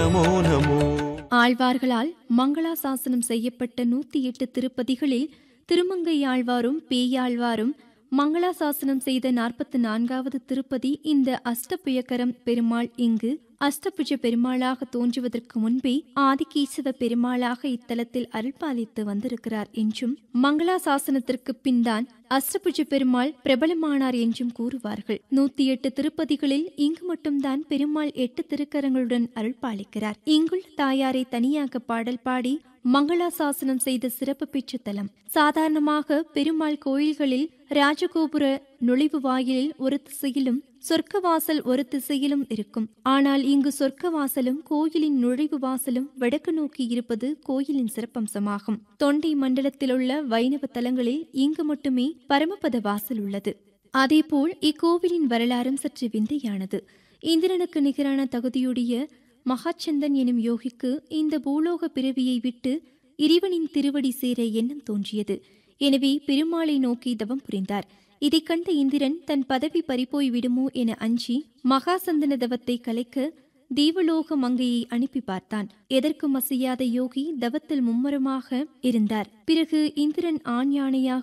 நமோ நமோ ஆழ்வார்களால் மங்களாசாசனம் செய்யப்பட்ட நூத்தி எட்டு திருப்பதிகளில் திருமங்கை ஆழ்வாரும் பேயாழ்வாரும் மங்களாசாசனம் செய்த நாற்பத்தி நான்காவது திருப்பதி இந்த அஷ்டபுயக்கரம் பெருமாள் இங்கு அஷ்டபுஜ பெருமாளாக தோன்றுவதற்கு முன்பே ஆதிகேசவ பெருமாளாக இத்தலத்தில் அருள்பாலித்து வந்திருக்கிறார் என்றும் மங்களாசாசனத்திற்கு பின்தான் அஷ்டபுஜ பெருமாள் பிரபலமானார் என்றும் கூறுவார்கள் நூத்தி எட்டு திருப்பதிகளில் இங்கு மட்டும்தான் பெருமாள் எட்டு திருக்கரங்களுடன் அருள்பாலிக்கிறார் இங்குள்ள தாயாரை தனியாக பாடல் பாடி மங்களாசாசனம் செய்த சிறப்பு பெற்ற தலம் சாதாரணமாக பெருமாள் கோயில்களில் ராஜகோபுர நுழைவு வாயிலில் ஒரு திசையிலும் சொர்க்கவாசல் ஒரு திசையிலும் இருக்கும் ஆனால் இங்கு சொர்க்கவாசலும் கோயிலின் நுழைவு வாசலும் வடக்கு நோக்கி இருப்பது கோயிலின் சிறப்பம்சமாகும் தொண்டை மண்டலத்திலுள்ள வைணவ தலங்களில் இங்கு மட்டுமே பரமபத வாசல் உள்ளது அதேபோல் இக்கோவிலின் வரலாறும் சற்று விந்தையானது இந்திரனுக்கு நிகரான தகுதியுடைய மகாச்சந்தன் எனும் யோகிக்கு இந்த பூலோக பிறவியை விட்டு இறைவனின் திருவடி சேர எண்ணம் தோன்றியது எனவே பெருமாளை நோக்கி தவம் புரிந்தார் இதைக் கண்ட இந்திரன் தன் பதவி பறிபோய் விடுமோ என அஞ்சி மகாசந்தன தவத்தை கலைக்க தேவலோக மங்கையை அனுப்பி பார்த்தான் எதற்கும் அசையாத யோகி தவத்தில் மும்மரமாக இருந்தார் பிறகு இந்திரன் ஆண் யானையாக